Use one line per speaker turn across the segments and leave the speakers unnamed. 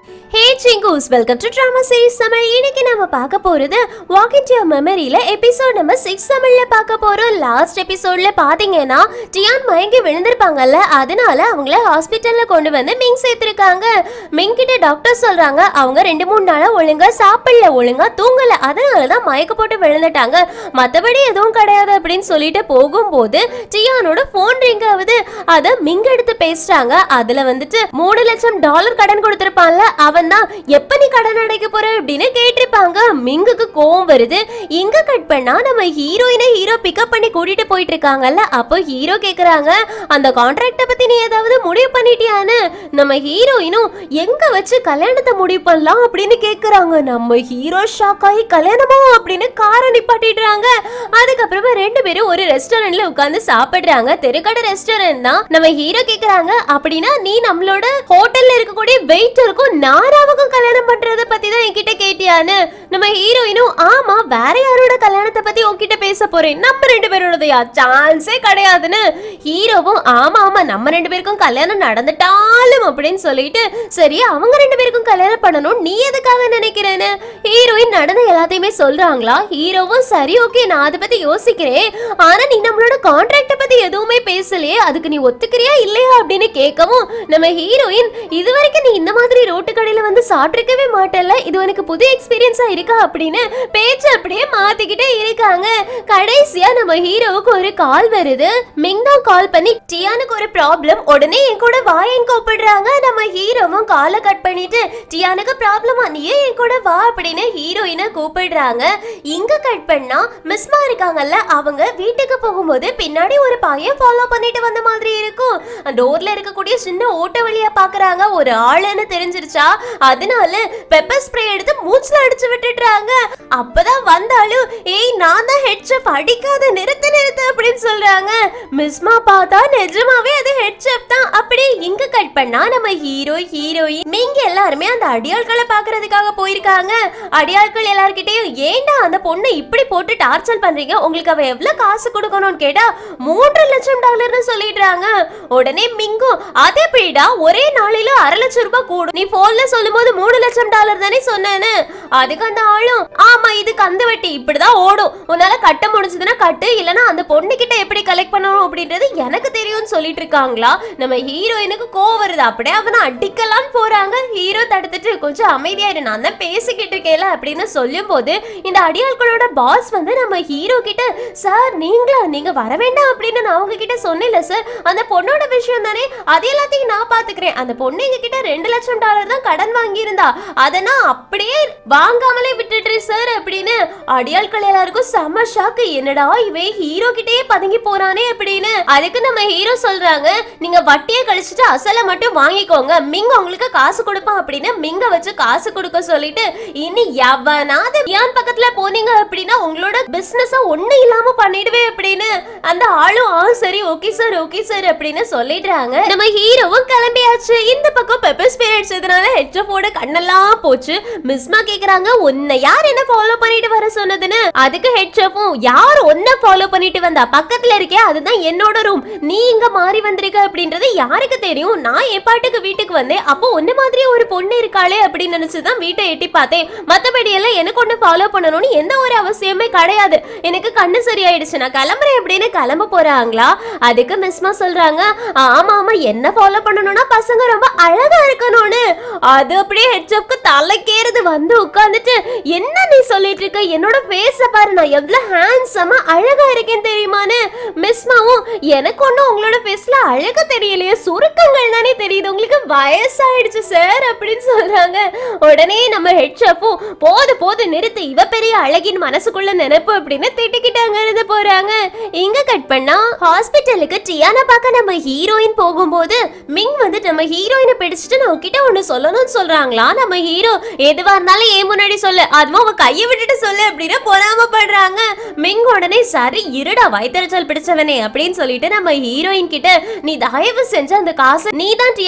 ஹே சிங்கூஸ் welcome to drama series Tamil இன்னைக்கு நம்ம பார்க்க போறது வாக் இன் யுவர் மெமரியில எபிசோட் நம்பர் சிக்ஸ் தமிழ்ல பார்க்க போறோம் லாஸ்ட் எபிசோட்ல பாத்தீங்கன்னா டியான் மயங்கி விழுந்திருப்பாங்கல்ல அதனால அவங்கள ஹாஸ்பிட்டல்ல கொண்டு வந்து மிங் சேர்த்திருக்காங்க மிங் கிட்ட டாக்டர் சொல்றாங்க அவங்க ரெண்டு மூணு நாளா ஒழுங்கா சாப்பிடல ஒழுங்கா தூங்கல அதனால தான் மயக்க போட்டு விழுந்துட்டாங்க மத்தபடி எதுவும் கிடையாது அப்படின்னு சொல்லிட்டு போகும்போது டியானோட போன் ரிங் ஆகுது அத மிங் எடுத்து பேசுறாங்க அதுல வந்துட்டு மூணு லட்சம் டாலர் கடன் கொடுத்திருப்பான்ல அவன் தான் எப்ப நீ கடன் அடைக்க போற அப்படின்னு கேட்டிருப்பாங்க மிங்குக்கு கோவம் வருது இங்க கட் பண்ணா நம்ம ஹீரோயினை ஹீரோ பிக்கப் பண்ணி கூட்டிட்டு போயிட்டு இருக்காங்கல்ல அப்போ ஹீரோ கேக்குறாங்க அந்த கான்ட்ராக்ட பத்தி நீ ஏதாவது முடிவு பண்ணிட்டியான்னு நம்ம ஹீரோயினும் எங்க வச்சு கல்யாணத்தை முடிவு பண்ணலாம் அப்படின்னு கேக்குறாங்க நம்ம ஹீரோ ஷாக் ஆகி கல்யாணமா அப்படின்னு காரை நிப்பாட்டிடுறாங்க அதுக்கப்புறமா ரெண்டு பேரும் ஒரு ரெஸ்டாரண்ட்ல உட்கார்ந்து சாப்பிடுறாங்க தெருக்கடை ரெஸ்டாரண்ட் தான் நம்ம ஹீரோ கேக்குறாங்க அப்படின்னா நீ நம்மளோட ஹோட்டல்ல இருக்கக்கூடிய வெயிட்டருக்கும் நாராவுக்கும் கல்யாணம் பண்றத பத்தி தான் என்கிட்ட கேட்டியான்னு நம்ம ஹீரோயினும் ஆமா வேற யாரோட கல்யாணத்தை பத்தி உன்கிட்ட பேச போறேன் நம்ம ரெண்டு பேரோடதையா சான்ஸே கிடையாதுன்னு ஹீரோவும் ஆமா ஆமா நம்ம ரெண்டு பேருக்கும் கல்யாணம் நடந்துட்டாலும் அப்படின்னு சொல்லிட்டு சரி அவங்க ரெண்டு பேருக்கும் கல்யாணம் பண்ணணும் நீ எதுக்காக நினைக்கிறேன்னு ஹீரோயின் நடந்த எல்லாத்தையுமே சொல்றாங்களா ஹீரோவும் சரி ஓகே நான் அதை பத்தி யோசிக்கிறேன் ஆனா நீ நம்மளோட கான்ட்ராக்ட பத்தி எதுவுமே பேசலையே அதுக்கு நீ ஒத்துக்கிறியா இல்லையா அப்படின்னு கேட்கவும் நம்ம ஹீரோயின் இது வரைக்கும் நீ இந்த மாதிரி ரோட்டு கடையில வந்து சாப்பிட்டிருக்கவே மாட்டல்ல இது உனக்கு புது எக்ஸ்பீரியன்ஸா இருக்கா அப்படின்னு பேச்சு அப்படியே மாத்திக்கிட்டே இருக்காங்க கடைசியா நம்ம ஹீரோவுக்கு ஒரு கால் வருது மிங் தான் கால் பண்ணி டியானுக்கு ஒரு ப்ராப்ளம் உடனே என் கூட வாயன் கூப்பிடுறாங்க நம்ம ஹீரோவும் காலை கட் பண்ணிட்டு டியானுக்கு ப்ராப்ளமா நீயே என் கூட வா அப்படின்னு ஹீரோயினை கூப்பிடுறாங்க இங்க கட் பண்ணா மிஸ்மா இருக்காங்கல்ல அவங்க வீட்டுக்கு போகும்போது பின்னாடி ஒரு பையன் ஃபாலோ பண்ணிட்டு வந்த மாதிரி இருக்கும் டோர்ல இருக்கக்கூடிய சின்ன ஓட்ட வழியா பாக்குறாங்க ஒரு ஆளுன்னு தெரிஞ்சிருச்சா அதனால பெப்பர் ஸ்ப்ரே எடுத்து மூச்சுல அடிச்சு விட்டுடுறாங்க அப்பதான் வந்தாலும் ஏய் நான் தான் ஹெட் ஷெஃப் அடிக்காத நிறுத்து நிறுத்து அப்படின்னு சொல்றாங்க மிஸ்மா பார்த்தா நிஜமாவே அது ஹெட் ஷெஃப் தான் அப்படியே இங்க கட் பண்ணா நம்ம ஹீரோ ஹீரோயின் நீங்க எல்லாருமே அந்த அடியாட்களை பாக்குறதுக்காக போயிருக்காங்க அடியாட்கள் எல்லார்கிட்டயும் ஏன்டா அந்த பொண்ணை இப்படி போட்டு டார்ச்சர் பண்றீங்க உங்களுக்கு அவ எவ்வளவு காசு கொடுக்கணும்னு கேட்டா மூன்று லட்சம் டாலர்னு சொல்லிடுறாங்க உடனே மிங்கும் அது எப்படிடா ஒரே நாளில அரை லட்சம் ரூபாய் கூடும் நீ போன்ல சொல்லும்போது மூணு லட்சம் டாலர் தானே சொன்னேன்னு அதுக்கு அந்த ஆளும் ஆமா இது கந்து வெட்டி இப்படிதான் ஓடும் உன்னால கட்ட முடிஞ்சதுன்னா கட்டு இல்லனா அந்த பொண்ணு கிட்ட எப்படி கலெக்ட் பண்ணணும் அப்படின்றது எனக்கு தெரியும்னு சொல்லிட்டு இருக்காங்களா நம்ம ஹீரோயினுக்கு கோவம் வருது அப்படியே அவனை அடிக்கலாம்னு போறாங்க ஹீரோ தடுத்துட்டு கொஞ்சம் அமைதியாயிரு நான் தான் பேசிக்கிட்டு இருக்கேல அப்படின்னு சொல்லும் போது இந்த அடியாட்களோட பாஸ் வந்து நம்ம ஹீரோ கிட்ட சார் நீங்களா நீங்க வர வேண்டாம் அப்படின்னு நான் அவங்க கிட்ட சொன்னேன்ல சார் அந்த பொண்ணோட விஷயம் தானே அது எல்லாத்தையும் நான் பாத்துக்கிறேன் அந்த பொண்ணு எங்க கிட்ட ரெண்டு லட்சம் டாலர் தான் கடன் வாங்கியிருந்தா அதை நான் அப்படியே வாங்காமலே விட்டுட்டேன் சார் அப்படின்னு அடியாட்கள் எல்லாருக்கும் செம ஷாக்கு என்னடா இவன் ஹீரோ கிட்டயே பதுங்கி போறானே அப்படின்னு அதுக்கு நம்ம ஹீரோ சொல்றாங்க நீங்க வட்டியை கழிச்சிட்டு அசலை மட்டும் வாங்கிக்கோங்க மிங்க உங்களுக்கு காசு கொடுப்பான் அப்படின்னு மிங்க வச்சு காசு கொடுக்க சொல்லிட்டு இனி எவனாவது ஏன் பக்கத்துல போனீங்க அப்படின்னா உங்களோட பிசினஸ் ஒண்ணு இல்லாம பண்ணிடுவேன் அப்படின்னு அந்த ஆளும் ஆ சரி ஓகே சார் ஓகே சார் அப்படின்னு சொல்லிடுறாங்க நம்ம ஹீரோவும் கிளம்பியாச்சு இந்த பக்கம் பெப்பர் ஸ்ப்ரே அடிச்சதுனால ஹெச்எஃபோட கண்ணெல்லாம் போச்சு மிஸ்மா கேக்குறாங்க உன்னை யார் என்ன ஃபாலோ பண்ணிட்டு வர சொன்னதுன்னு அதுக்கு ஹெச்எஃப்பும் யார் உன்னை ஃபாலோ பண்ணிட்டு வந்தா பக்கத்துல இருக்கே அதுதான் என்னோட ரூம் நீ இங்க மாறி வந்திருக்க அப்படின்றது யாருக்கு தெரியும் நான் என் பாட்டுக்கு வீட்டுக்கு வந்தேன் அப்போ உன்ன மாதிரி ஒரு பொண்ணு இருக்காளே அப்படின்னு நினைச்சுதான் வீட்டை எட்டி பார்த்தேன் மத்தபடி எல்லாம் எனக்கு ஒண்ணு ஃபாலோ பண்ணணும்னு எந்த ஒரு அவசியமே கிடையாது எனக்கு கண்ணு சரியாயிடுச்சு நான் கிளம்புறேன் அப்படின்னு கிளம்ப போறாங்களா அதுக்கு மிஸ்மா சொல்றாங்க ஆமா ஆமா என்ன ஃபாலோ பண்ணணும்னா பசங்க ரொம்ப அழகா இருக்கணும்னு அது அப்படியே ஹெச்எப்க்கு தலைக்கேறுது வந்து உட்கார்ந்துட்டு என்ன நீ சொல்லிட்டு இருக்க என்னோட ஃபேஸ பாரு நான் எவ்வளவு ஹேண்ட்ஸமா அழகா இருக்கேன் தெரியுமான்னு மிஸ்மாவும் எனக்கு ஒன்றும் உங்களோட ஃபேஸ்ல அழகு தெரியலையே சுருக்கங்கள் தானே தெரியுது உங்களுக்கு வயசாயிடுச்சு சார் அப்படின்னு சொல்றாங்க உடனே நம்ம ஹெட் ஷாப்பும் போது போது நிறுத்து இவ பெரிய அழகின் மனசுக்குள்ள நினைப்பு அப்படின்னு திட்டிக்கிட்டு அங்க இருந்து போறாங்க இங்க கட் பண்ணா ஹாஸ்பிட்டலுக்கு டியானா பார்க்க நம்ம ஹீரோயின் போகும்போது மிங் வந்து நம்ம ஹீரோயினை பிடிச்சிட்டு நான் உன்கிட்ட ஒண்ணு சொல்லணும்னு சொல்றாங்களா நம்ம ஹீரோ எதுவா இருந்தாலும் ஏன் முன்னாடி சொல்லு அதுவும் அவ கையை விட்டுட்டு சொல்லு அப்படின்னு பொறாமப்படுறாங்க மிங் உடனே சரி இருடா வயிற்றுச்சல் பிடிச்சவனே அப்படின்னு சொல்லிட்டு நம்ம ஹீரோயின் கிட்ட நீ தயவு செஞ்சு அந்த காசை நீ தான் டியானுக்கு பதிலா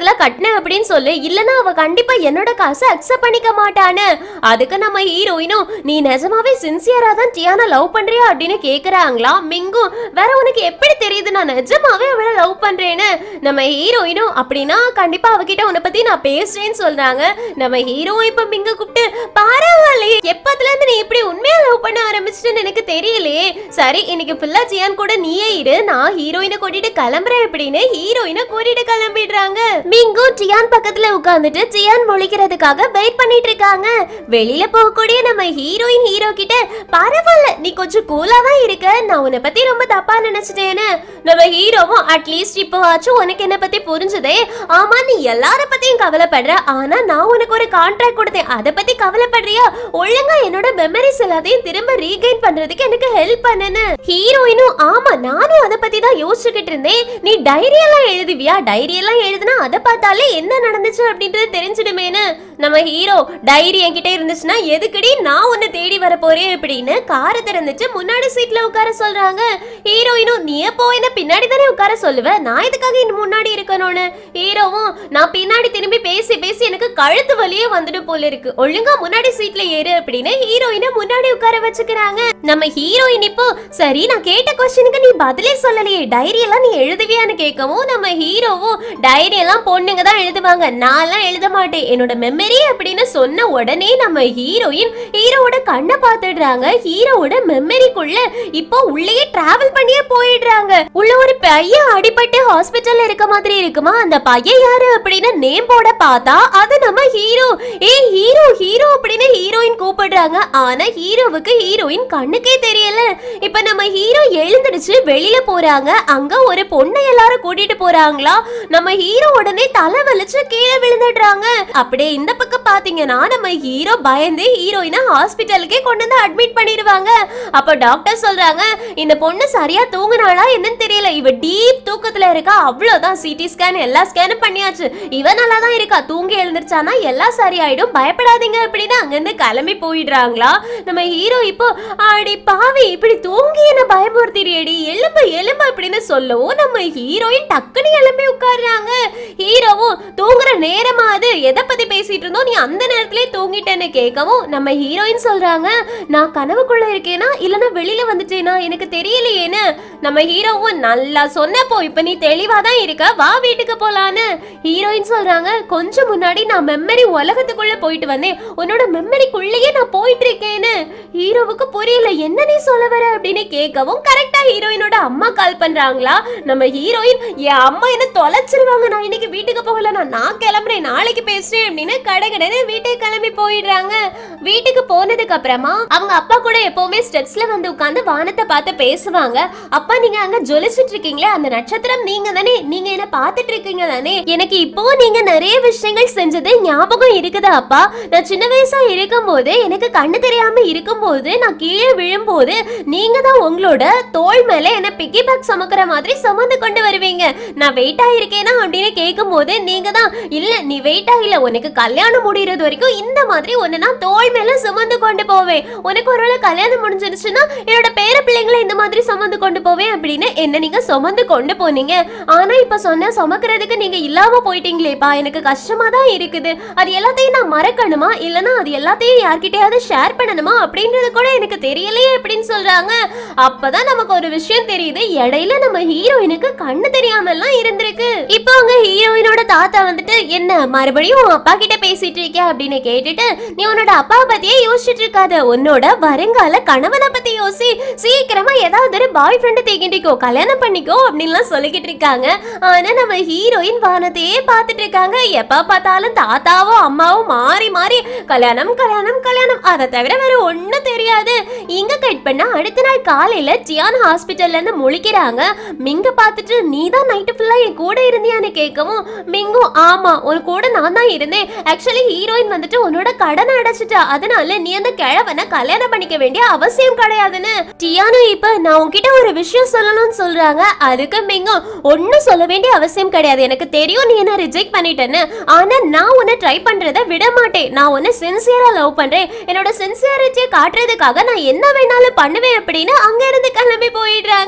பணத்துல கட்டின அப்படின்னு சொல்லு இல்லனா அவ கண்டிப்பா என்னோட காசை அக்செப்ட் பண்ணிக்க மாட்டான்னு அதுக்கு நம்ம ஹீரோயினும் நீ நிஜமாவே சின்சியரா தான் டியானா லவ் பண்றியா அப்படின்னு கேக்குறாங்களா மிங்கும் வேற உனக்கு எப்படி தெரியுது நான் நிஜமாவே அவளை லவ் பண்றேன்னு நம்ம ஹீரோயினும் அப்படின்னா கண்டிப்பா அவகிட்ட உன்னை பத்தி நான் பேசுறேன்னு சொல்றாங்க நம்ம ஹீரோ இப்ப மிங்க கூப்பிட்டு பரவாயில்லையே எப்பத்துல இருந்து நீ இப்படி உண்மையா லவ் பண்ண ஆரம்பிச்சிட்டுன்னு எனக்கு தெரியலையே சரி இன்னைக்கு ஃபுல்லா ஜியான் கூட நீயே இரு நான் ஹீரோயினை கூட்டிட்டு கிளம்புறேன் அப்படின்னு ஹீரோயினை கூட்டிட்டு கிளம்பிடுறாங்க மிங்கும் ஜியான் பக்கத்துல உட்கார்ந்துட்டு ஜியான் முழிக்கிறதுக்காக வெயிட் பண்ணிட்டு இருக்காங்க வெளியில போகக்கூடிய நம்ம ஹீரோயின் ஹீரோ கிட்ட பரவாயில்ல நீ கொஞ்சம் கூலா தான் இருக்க நான் உன்னை பத்தி ரொம்ப தப்பா நினைச்சிட்டேன்னு நம்ம ஹீரோவும் அட்லீஸ்ட் இப்போவாச்சும் உனக்கு என்ன பத்தி புரிஞ்சுதே ஆமா நீ எல்லார பத்தியும் கவலைப்படுற ஆனா நான் உனக்கு ஒரு கான்ட்ராக்ட் கொடுத்தேன் அதை பத்தி கவலைப்படுறியா ஒழுங்கா என்னோட மெமரிஸ் எல்லாத்தையும் திரும்ப ரீகெயின் பண்றதுக்கு எனக்கு ஹெல்ப் பண்ணுன்னு ஹீரோயினும் ஆமா நானும் அதை பத்தி தான் யோசிச்சுக்கிட்டு இருந்தேன் நீ டைரி எல்லாம் எழுதுவியா டைரி எல்லாம் எழுதுனா அதை பார்த்தாலே என்ன நடந்துச்சு அப்படின்றது தெரிஞ்சிடுமேன்னு நம்ம ஹீரோ டைரி என்கிட்ட இருந்துச்சுன்னா எதுக்குடி நான் உன்னை தேடி வர போறேன் அப்படின்னு காரை திறந்துட்டு முன்னாடி சீட்ல உட்கார சொல்றாங்க ஹீரோயினும் நீ எப்போ என்ன பின்னாடி தானே உட்கார சொல்லுவ நான் இதுக்காக இன்னும் முன்னாடி இருக்கணும்னு ஹீரோவும் நான் பின்னாடி திரும்பி பேசி பேசி எனக்கு கழுத்து வலியே வந்துட்டு போல இருக்கு ஒழுங்கா முன்னாடி சீட்ல ஏறு அப்படின்னு ஹீரோயினை முன்னாடி உட்கார வச்சுக்கிறாங்க நம்ம ஹீரோயின் இப்போ சரி நான் கேட்ட கொஸ்டினுக்கு நீ பதிலே சொல்லலையே டைரி எல்லாம் நீ எழுதுவியான்னு கேட்கவும் நம்ம ஹீரோவும் டைரி எல்லாம் பொண்ணுங்க தான் எழுதுவாங்க நான்லாம் எழுத மாட்டேன் என்னோட மெமரி அப்படின்னு சொன்ன உடனே நம்ம ஹீரோயின் ஹீரோவோட கண்ணை பார்த்துடுறாங்க ஹீரோவோட மெமரிக்குள்ள இப்போ உள்ளேயே டிராவல் பண்ணியே போயிடுறாங்க உள்ள ஒரு பையன் அடிபட்டு ஹாஸ்பிட்டல்ல இருக்க மாதிரி இருக்குமா அந்த பையன் யாரு அப்படின்னு நேம் போட பார்த்தா அது நம்ம ஹீரோ ஏய் ஹீரோ ஹீரோ அப்படின்னு ஹீரோயின் கூப்பிடுறாங்க ஆனா ஹீரோவுக்கு ஹீரோயின் கண்ணுக்கே தெரியல இப்ப நம்ம ஹீரோ எழுந்திருச்சு வெளியில போறாங்க அங்க ஒரு பொண்ணை எல்லாரும் கூட்டிட்டு போறாங்களா நம்ம ஹீரோ உடனே தலை வலிச்சு கீழே விழுந்துடுறாங்க அப்படியே இந்த பக்கம் பாத்தீங்கன்னா நம்ம ஹீரோ பயந்து ஹீரோயினை ஹாஸ்பிட்டலுக்கே கொண்டு வந்து அட்மிட் பண்ணிடுவாங்க அப்ப டாக்டர் சொல்றாங்க இந்த பொண்ணு சரியா தூங்குனாளா என்னன்னு தெரியல இவ டீப் தூக்கத்துல இருக்கா அவ்வளவுதான் சிடி ஸ்கேன் எல்லா ஸ்கேனும் பண்ணியாச்சு இவ நல்லா தான் இருக்கா தூங்கி எழுந்திருச்சானா எல்லாம் சரியாயிடும் பயப்படாதீங்க அப்படின்னு அங்கிருந்து கிளம்பி போயிடுறாங்களா நம்ம ஹீரோ இப்போ ஆடி பாவி இப்படி தூங்கி என்ன பயமுறுத்திடியடி எலும்பு எலும்பு அப்படின்னு சொல்லவும் நம்ம ஹீரோயின் டக்குன்னு எழும்பி உட்கார்றாங்க ஹீரோவும் தூங்குற நேரமா அது எதை பத்தி பேசிட்டு இருந்தோம் நீ அந்த நேரத்திலே தூங்கிட்டேன்னு கேட்கவும் நம்ம ஹீரோயின் சொல்றாங்க நான் கனவுக்குள்ள இருக்கேனா இல்லனா வெளியில வந்துட்டேனா எனக்கு தெரியலையேன்னு நம்ம ஹீரோவும் நல்லா சொன்னப்போ இப்ப நீ தெளிவா தான் இருக்க வா வீட்டுக்கு போலான்னு ஹீரோயின் சொல்றாங்க கொஞ்சம் முன்னாடி நான் மெமரி உலகத்துக்குள்ள போயிட்டு வந்தேன் உன்னோட மெமரிக்குள்ளேயே நான் போயிட்டு இருக்கேன்னு ஹீரோவுக்கு புரியல என்ன நீ சொல்ல வர அப்படின்னு கேட்கவும் கரெக்டா ஹீரோயினோட அம்மா கால் பண்றாங்களா நம்ம ஹீரோயின் என் அம்மா என்ன தொலைச்சிருவாங்க நான் இன்னைக்கு வீட்டுக்கு போகல நான் நான் கிளம்புறேன் நாளைக்கு பேசுறேன் அப்படின்னு கடகடன்னு வீட்டுக்கு கிளம்பி போயிடுறாங்க வீட்டுக்கு போனதுக்கு அப்புறமா அவங்க அப்பா கூட எப்பவுமே ஸ்டெப்ஸ்ல வந்து உட்கார்ந்து வானத்தை பார்த்து பேசுவாங்க அப்பா நீங்க அங்க ஜொலிச்சிட்டு இருக்கீங்களே அந்த நட்சத்திரம் நீங்க தானே நீங்க என்ன பார்த்துட்டு இருக்கீங்க தானே எனக்கு இப்போ நீங்க நிறைய விஷயங்கள் செஞ்சது ஞாபகம் இருக்குதா அப்பா நான் சின்ன வயசா இருக்கும்போது எனக்கு கண்ணு தெரியாம இருக்கும்போது நான் கீழே விழும்போது நீங்க தான் உங்களோட தோள் மேல என்ன பிக்கி பேக் சுமக்கிற மாதிரி சுமந்து கொண்டு வருவீங்க நான் வெயிட் ஆயிருக்கேனா அப்படின்னு கேட்கும்போது நீங்க தான் இல்ல நீ வெயிட் ஆகல உனக்கு கல்யாணம் முடியறது வரைக்கும் இந்த மாதிரி ஒன்னு நான் தோள் மேல சுமந்து கொண்டு போவேன் உனக்கு ஒருவேளை கல்யாணம் முடிஞ்சிருச்சுன்னா என்னோட பேர பிள்ளைங்களை இந்த மாதிரி சுமந்து கொண்டு போவேன் அப்படின்னு என்ன நீங்க சுமந்து கொண்டு போனீங்க ஆனா இப்ப சொன்ன சுமக்கிறதுக்கு நீங்க இல்லாம போயிட்டீங்களேப்பா எனக்கு கஷ்டமா தான் இருக்குது அது எல்லாத்தையும் நான் மறக்கணுமா இல்லனா அது எல்லாத்தையும் யார்கிட்டயாவது ஷேர் பண்ணணுமா அப்படின்றது கூட எனக்கு தெரியலையே அப்படின்னு சொல்றாங்க அப்பதான் நமக்கு ஒரு விஷயம் தெரியுது இடையில நம்ம ஹீரோயினுக்கு கண்ணு தெரியாம எல்லாம் இருந்திருக்கு இப்போ அவங்க ஹீரோயினோட தாத்தா வந்துட்டு என்ன மறுபடியும் உன் அப்பா கிட்ட பேசிட்டு இருக்கியா அப்படின்னு கேட்டுட்டு நீ உன்னோட அப்பா பத்தியே யோசிச்சுட்டு இருக்காத உன்னோட வருங்கால கணவனை பத்தி யோசி சீக்கிரமா ஏதாவது ஒரு பாய் ஃப்ரெண்டு தேக்கிட்டிக்கோ கல்யாணம் பண்ணிக்கோ அப்படின்லாம் சொல்லிக்கிட்டு இருக்காங்க ஆனா நம்ம ஹீரோயின் வானத்தையே பார்த்துட்டு இருக்காங்க எப்ப பார்த்தாலும் தாத்தாவும் அம்மாவும் மாறி மாறி கல்யாணம் கல்யாணம் கல்யாணம் அதை தவிர வேற ஒண்ணும் தெரியாது இங்க கட் பண்ணா அடுத்த நாள் காலையில ஜியான் ஹாஸ்பிட்டல்ல இருந்து முழிக்கிறாங்க மிங்க பார்த்துட்டு நீ தான் நைட்டு ஃபுல்லா என் கூட இருந்தியான்னு கேட்கவும் மிங்கும் ஆமா உன் கூட நான் தான் இருந்தேன் ஆக்சுவலி ஹீரோயின் வந்துட்டு உன்னோட கடனை அடைச்சிட்டா அதனால நீ அந்த கிழவனை கல்யாணம் பண்ணிக்க வேண்டிய அவசியம் கிடையாதுன்னு டியானு இப்ப நான் உன்கிட்ட ஒரு விஷயம் சொல்லணும்னு சொல்றாங்க அதுக்கு மிங்கும் ஒன்னும் சொல்ல வேண்டிய அவசியம் கிடையாது எனக்கு தெரியும் நீ என்ன ரிஜெக்ட் பண்ணிட்டேன்னு ஆனா நான் உன்னை ட்ரை பண்றதை விட மாட்டேன் நான் உன்னை சின்சியரா லவ் பண்றேன் என்னோட சின்சியரிட்டியை காட்டுறதுக்காக நான் என்ன வேணாலும் பண்ணுவேன் அப்படின்னு அங்க இருந்து கிளம்பி போயிடுறாங்க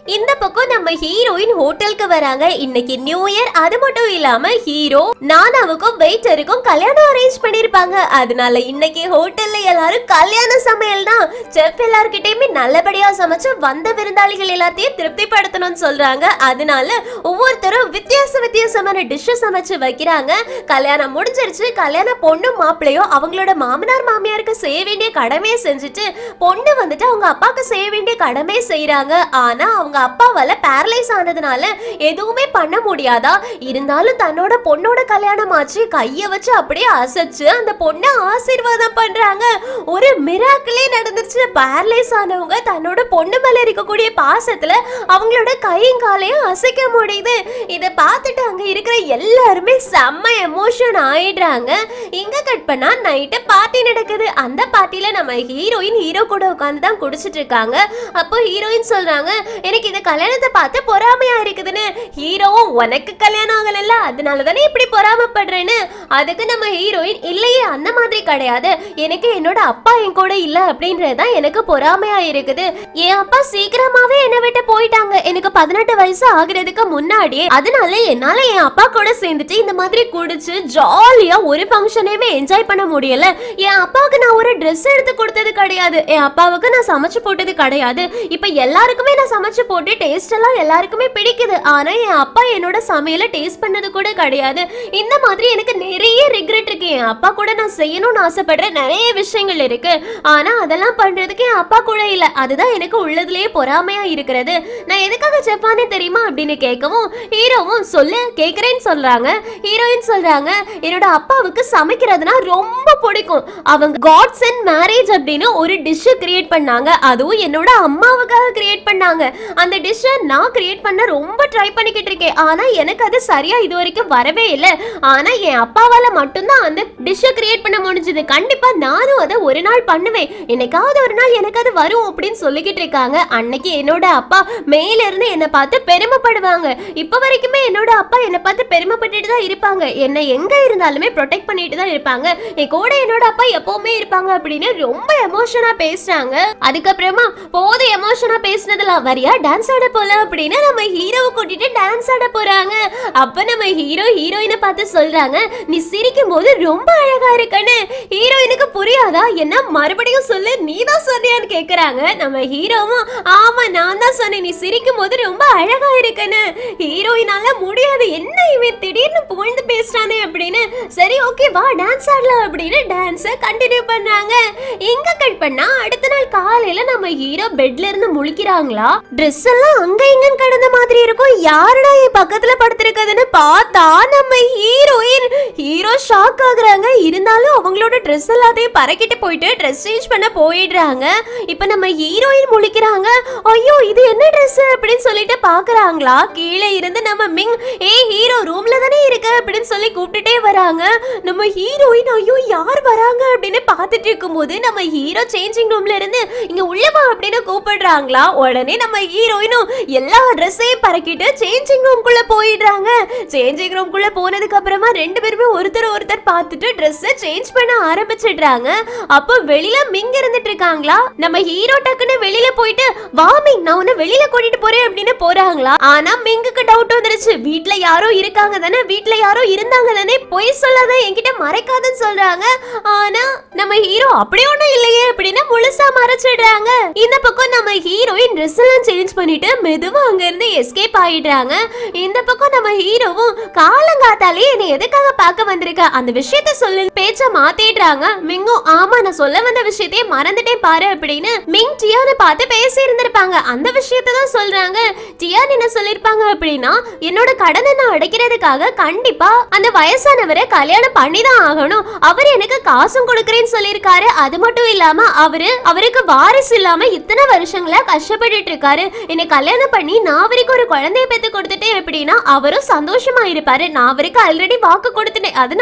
இந்த பக்கம் நம்ம ஹீரோயின் ஹோட்டலுக்கு வராங்க இன்னைக்கு நியூ இயர் அது மட்டும் இல்லாம ஹீரோ நானாவுக்கும் வெயிட்டருக்கும் கல்யாணம் அரேஞ்ச் பண்ணிருப்பாங்க அதனால இன்னைக்கு ஹோட்டல்ல எல்லாரும் கல்யாண சமையல் தான் செஃப் எல்லார்கிட்டயுமே நல்லபடியா சமைச்சு வந்த விருந்தாளிகள் எல்லாத்தையும் திருப்திப்படுத்தணும்னு சொல்றாங்க அதனால ஒவ்வொருத்தரும் வித்தியாச வித்தியாசமான டிஷ் சமைச்சு வைக்கிறாங்க கல்யாணம் முடிஞ்சிருச்சு கல்யாண பொண்ணும் மாப்பிள்ளையும் அவங்களோட மாமனார் மாமியாருக்கு செய்ய வேண்டிய கடமையை செஞ்சுட்டு பொண்ணு வந்துட்டு அவங்க அப்பாவுக்கு செய்ய வேண்டிய கடமையை செய்யறாங்க ஆனா அவங்க அப்பாவால பேரலைஸ் ஆனதுனால எதுவுமே பண்ண முடியாதா இருந்தாலும் தன்னோட பொண்ணோட கல்யாணம் ஆச்சு கைய வச்சு அப்படியே அசைச்சு அந்த பொண்ணை ஆசீர்வாதம் பண்றாங்க ஒரு மிராக்கிளே நடந்துச்சு பேரலைஸ் ஆனவங்க தன்னோட பொண்ணு மேல இருக்கக்கூடிய பாசத்துல அவங்களோட கையும் காலையும் அசைக்க முடியுது இதை பார்த்துட்டு அங்க இருக்கிற எல்லாருமே செம்ம எமோஷன் ஆயிடுறாங்க இங்க கட் பண்ணா நைட்டு பார்ட்டி நடக்குது அந்த பார்ட்டில நம்ம ஹீரோயின் ஹீரோ கூட உட்காந்து தான் குடிச்சிட்டு இருக்காங்க அப்போ ஹீரோயின் சொல்றாங்க எனக்கு இந்த கல்யாணத்தை பார்த்து பொறாமையா இருக்குதுன்னு ஹீரோவும் உனக்கு கல்யாணம் ஆகலைல்ல அதனால தானே இப்படி பொறாமப்படுறேன்னு அதுக்கு நம்ம ஹீரோயின் இல்லையே அந்த மாதிரி கிடையாது எனக்கு என்னோட அப்பா என் கூட இல்ல அப்படின்றது தான் எனக்கு பொறாமையா இருக்குது என் அப்பா சீக்கிரமாவே என்னை விட்டு போயிட்டாங்க எனக்கு பதினெட்டு வயசு ஆகுறதுக்கு முன்னாடியே அதனால என்னால என் அப்பா கூட சேர்ந்துட்டு இந்த மாதிரி குடிச்சு ஜாலியா ஒரு ஃபங்க்ஷனையுமே என்ஜாய் பண்ண முடியல என் அப்பாவுக்கு நான் ஒரு Dress எடுத்து கொடுத்தது கிடையாது என் அப்பாவுக்கு நான் சமைச்சு போட்டது கிடையாது இப்ப எல்லாருக்குமே நான் சமைச்சு போட்டு டேஸ்ட் எல்லாம் எல்லாருக்குமே பிடிக்குது ஆனா என் அப்பா என்னோட சமையல டேஸ்ட் பண்ணது கூட கிடையாது இந்த மாதிரி எனக்கு நிறைய ரிக்ரெட் இருக்கு என் அப்பா கூட நான் செய்யணும்னு ஆசைப்படுற நிறைய விஷயங்கள் இருக்கு ஆனா அதெல்லாம் பண்றதுக்கு என் அப்பா கூட இல்ல அதுதான் எனக்கு உள்ளதுலயே பொறாமையா இருக்கிறது நான் எதுக்காக செப்பானே தெரியுமா அப்படின்னு கேட்கவும் ஹீரோவும் சொல்லு கேக்குறேன்னு சொல்றாங்க ஹீரோயின் சொல்றாங்க என்னோட அப்பாவுக்கு சமைக்கிறதுனா ரொம்ப பிடிக்கும் அவங்க காட்ஸ் அண்ட் மேரேஜ் அப்படின்னு ஒரு டிஷ்ஷை கிரியேட் பண்ணாங்க அதுவும் என்னோட அம்மாவுக்காக கிரியேட் பண்ணாங்க அந்த டிஷ்ஷை நான் கிரியேட் பண்ண ரொம்ப ட்ரை பண்ணிக்கிட்டு இருக்கேன் ஆனா எனக்கு அது சரியா இது வரைக்கும் வரவே இல்லை ஆனா என் அப்பாவால மட்டும்தான் அந்த டிஷ்ஷை கிரியேட் பண்ண முடிஞ்சது கண்டிப்பா நானும் அதை ஒரு நாள் பண்ணுவேன் என்னைக்காவது ஒரு நாள் எனக்கு அது வரும் அப்படின்னு சொல்லிக்கிட்டு இருக்காங்க அன்னைக்கு என்னோட அப்பா மேல இருந்து என்னை பார்த்து பெருமைப்படுவாங்க இப்ப வரைக்குமே என்னோட அப்பா என்னை பார்த்து பெருமைப்பட்டுட்டு தான் இருப்பாங்க என்னை எங்க இருந்தாலுமே ப்ரொடெக்ட் பண்ணிட்டு தான் இருப்பாங்க என் கூட என்னோட அப்பா எப்பவுமே இருப்பாங்க அப்படின்னு ரொம்ப எமோஷனா பேசுறாங்க அதுக்கப்புறமா போது எமோஷனா பேசுனதுல வரியா டான்ஸ் ஆட போலாம் அப்படின்னு நம்ம ஹீரோவை கூட்டிட்டு டான்ஸ் ஆட போறாங்க அப்ப நம்ம ஹீரோ ஹீரோயினை பார்த்து சொல்றாங்க நீ சிரிக்கும் போது ரொம்ப அழகா இருக்கன்னு ஹீரோயினுக்கு புரியாதா என்ன மறுபடியும் சொல்லு நீ தான் சொன்னியான்னு கேக்குறாங்க நம்ம ஹீரோவும் ஆமா நான் தான் சொன்னேன் நீ சிரிக்கும் போது ரொம்ப அழகா இருக்குன்னு ஹீரோயினால முடியாது என்ன இவன் திடீர்னு புகழ்ந்து பேசுறானே அப்படின்னு சரி ஓகே வா டான்ஸ் ஆடலாம் அப்படின்னு டான்ஸை கண்டினியூ பண்றாங்க எங்க கட் பண்ணா அடுத்த நாள் காலையில நம்ம ஹீரோ பெட்ல இருந்து முழிக்கிறாங்களா Dress எல்லாம் அங்க இங்கன்னு கிடந்த மாதிரி இருக்கும் யாருடா என் பக்கத்துல படுத்திருக்குதுன்னு பார்த்தா நம்ம ஹீரோயின் ஹீரோ ஷாக் ஆகுறாங்க இருந்தாலும் அவங்களோட Dress எல்லாத்தையும் பறக்கிட்டு போயிட்டு Dress சேஞ்ச் பண்ண போயிடுறாங்க இப்ப நம்ம ஹீரோயின் முழிக்கிறாங்க ஐயோ இது என்ன Dress அப்படின்னு சொல்லிட்டு பாக்குறாங்களா கீழே இருந்து நம்ம மிங் ஏய் ஹீரோ ரூம்ல தானே இருக்க அப்படின்னு சொல்லி கூப்பிட்டுட்டே வராங்க நம்ம ஹீரோயின் ஐயோ யார் வராங்க அப்படின்னு பார்த்துட்டு இருக்கும்போது நம்ம ஹீரோ சேஞ்சிங் ரூம்ல இருந்து இங்க உள்ள வா அப்படின்னு கூப்பிடுறாங்களா உடனே நம்ம ஹீரோயினும் எல்லா ட்ரெஸ்ஸையும் பறக்கிட்டு சேஞ்சிங் ரூம்குள்ள போயிடுறாங்க சேஞ்சிங் ரூம்குள்ள போனதுக்கு அப்புறமா ரெண்டு பேருமே ஒருத்தர் ஒருத்தர் பார்த்துட்டு ட்ரெஸ்ஸை சேஞ்ச் பண்ண ஆரம்பிச்சிடுறாங்க அப்போ வெளியில மிங் இருந்துட்டு இருக்காங்களா நம்ம ஹீரோ டக்குன்னு வெளியில போயிட்டு வா மிங் நான் உன்னை வெளியில கூட்டிட்டு போறேன் அப்படின்னு போறாங்களா ஆனா மிங்குக்கு டவுட் வந்துருச்சு வீட்ல யாரோ இருக்காங்க தானே வீட்ல யாரோ இருந்தாங்க தானே பொய் சொல்லாத என்கிட்ட மறைக்காதன்னு சொல்றாங்க ஆனா நம்ம ஹீரோ அப்படி ஒண்ணும் இல்லையே அப்படின்னு முழுசா மறைச்சிடுறாங்க இந்த பக்கம் நம்ம ஹீரோயின் ட்ரெஸ் எல்லாம் சேஞ்ச் பண்ணிட்டு மெதுவா அங்க இருந்து எஸ்கேப் ஆயிடுறாங்க இந்த பக்கம் நம்ம ஹீரோவும் காலங்காத்தாலே என்னை எதுக்காக பார்க்க வந்திருக்க அந்த விஷயத்த சொல்லு பேச்ச மாத்திடுறாங்க மிங்கும் ஆமா நான் சொல்ல வந்த விஷயத்தையே மறந்துட்டேன் பாரு அப்படின்னு மிங் டியானை பார்த்து பேசி இருந்திருப்பாங்க அந்த விஷயத்த தான் சொல்றாங்க டியான் என்ன சொல்லிருப்பாங்க அப்படின்னா என்னோட கடனை நான் அடைக்கிறதுக்காக கண்டிப்பா அந்த வயசானவரை கல்யாணம் பண்ணி தான் ஆகணும் அவர் எனக்கு காசும் கொடுக்கறேன்னு சொல்லியிருக்காரு அது மட்டும் இல்லாம அவரு அவருக்கு வாரிசு இல்லாம இத்தனை வருஷங்களா கஷ்டப்பட்டுட்டு இருக்காரு என்னை கல்யாணம் பண்ணி நான் அவருக்கு ஒரு குழந்தைய பெத்து கொடுத்துட்டேன் அப்படின்னா அவரும் சந்தோஷமா இருப்பாரு நான் அவருக்கு ஆல்ரெடி வாக்கு கொடுத்துட்டேன் அதனால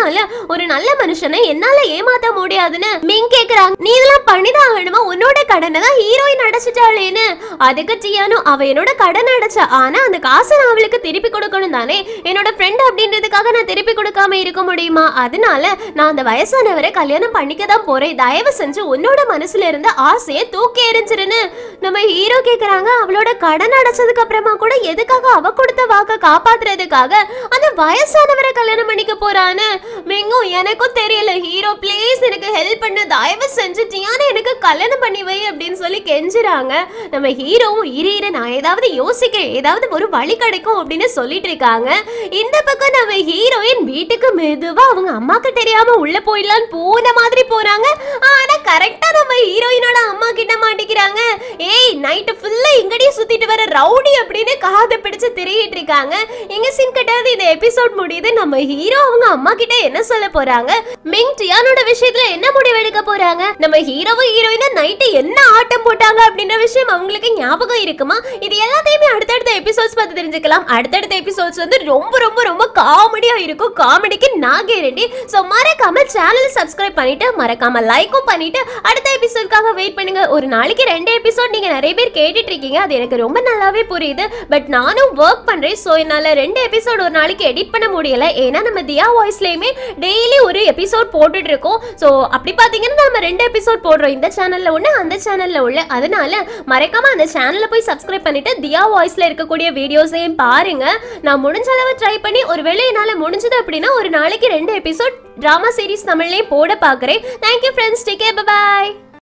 அதனால ஒரு நல்ல மனுஷனை என்னால ஏமாத்த முடியாதுன்னு மிங் கேக்குறாங்க நீ இதெல்லாம் பண்ணிதான் ஆகணுமா உன்னோட கடனை தான் ஹீரோயின் அடைச்சிட்டாளேன்னு அதுக்கு டியானு அவ என்னோட கடன் அடைச்சா ஆனா அந்த காசை நான் அவளுக்கு திருப்பி கொடுக்கணும் தானே என்னோட ஃப்ரெண்ட் அப்படின்றதுக்காக நான் திருப்பி கொடுக்காம இருக்க முடியுமா அதனால நான் அந்த வயசானவரை கல்யாணம் பண்ணிக்க தான் போறேன் தயவு செஞ்சு உன்னோட மனசுல இருந்த ஆசையை தூக்கி எறிஞ்சிருன்னு நம்ம ஹீரோ கேக்குறாங்க அவளோட கடன் அடைச்சதுக்கு அப்புறமா கூட எதுக்காக அவ கொடுத்த வாக்க காப்பாத்துறதுக்காக அந்த வயசானவரை கல்யாணம் பண்ணிக்க போறான்னு மிங்கும் எனக்கும் தெரியல ஹீரோ ப்ளீஸ் எனக்கு ஹெல்ப் பண்ணு தயவு செஞ்சு டியானா எனக்கு கல்யாணம் பண்ணி வை அப்படின்னு சொல்லி கெஞ்சுறாங்க நம்ம ஹீரோவும் இரு இரு நான் ஏதாவது யோசிக்கிறேன் ஏதாவது ஒரு வழி கிடைக்கும் அப்படின்னு சொல்லிட்டு இருக்காங்க இந்த பக்கம் நம்ம ஹீரோயின் வீட்டுக்கு மெதுவா அவங்க அம்மாக்கு தெரியாம உள்ள போயிடலான்னு போன மாதிரி போறாங்க ஆனா கரெக்டா நம்ம ஹீரோயினோட அம்மா கிட்ட மாட்டிக்கிறாங்க ஏய் நைட்டு ஃபுல்லா இங்கடியே சுத்திட்டு வர ரவுடி அப்படின்னு காதை பிடிச்சு திரியிட்டு இருக்காங்க எங்க சீன் கட்டாது இந்த எபிசோட் முடியுது நம்ம ஹீரோ அவங்க அம்மா கிட்ட என்ன சொல்ல போறாங்க மிங் டியானோட விஷயத்துல என்ன முடிவு எடுக்க போறாங்க நம்ம ஹீரோவும் ஹீரோயினும் நைட்டு என்ன ஆட்டம் போட்டாங்க அப்படின்ற விஷயம் அவங்களுக்கு ஞாபகம் இருக்குமா இது எல்லாத்தையுமே அடுத்தடுத்த எபிசோட்ஸ் பார்த்து தெரிஞ்சுக்கலாம் அடுத்தடுத்த எபிசோட்ஸ் வந்து ரொம்ப ரொம்ப ரொம்ப காமெடியா இருக்கும் காமெடிக்கு நான் கேரண்டி ஸோ மறக்காம சேனல் சப்ஸ்கிரைப் பண்ணிட்டு மறக்காம லைக்கும் பண்ணிட்டு அடுத்த எபிசோட்காக வெயிட் பண்ணுங்க ஒரு நாளைக்கு ரெண்டு எபிசோட் நீங்க நிறைய பேர் கேட்டுட்டு இருக்கீங்க அது எனக்கு ரொம்ப நல்லாவே புரியுது பட் நானும் ஒர்க் பண்றேன் ஸோ என்னால ரெண்டு எபிசோட் ஒரு நாளைக்கு எடிட் பண்ண முடியல ஏன்னா நம்ம தியா வாய்ஸ்லயுமே டெய்லி ஒரு எபிசோட் போட்டுட்டு இருக்கோம் ஸோ அப்படி பார்த்தீங்கன்னா நம்ம ரெண்டு எபிசோட் போடுறோம் இந்த சேனல்ல ஒன்று அந்த சேனல்ல உள்ள அதனால மறக்காம அந்த சேனல்ல போய் சப்ஸ்கிரைப் பண்ணிட்டு தியா வாய்ஸ்ல இருக்கக்கூடிய வீடியோஸையும் பாருங்க நான் முடிஞ்ச அளவு ட்ரை பண்ணி ஒருவேளை என்னால் முடிஞ்சது அப்படின்னா ஒரு நாளைக்கு ரெண்டு எபிசோட் ட்ராமா சீரிஸ் தமிழ்லேயே போட பார்க்குறேன் தேங்க்யூ ஃப்ரெண்ட்ஸ் டேக் பாய்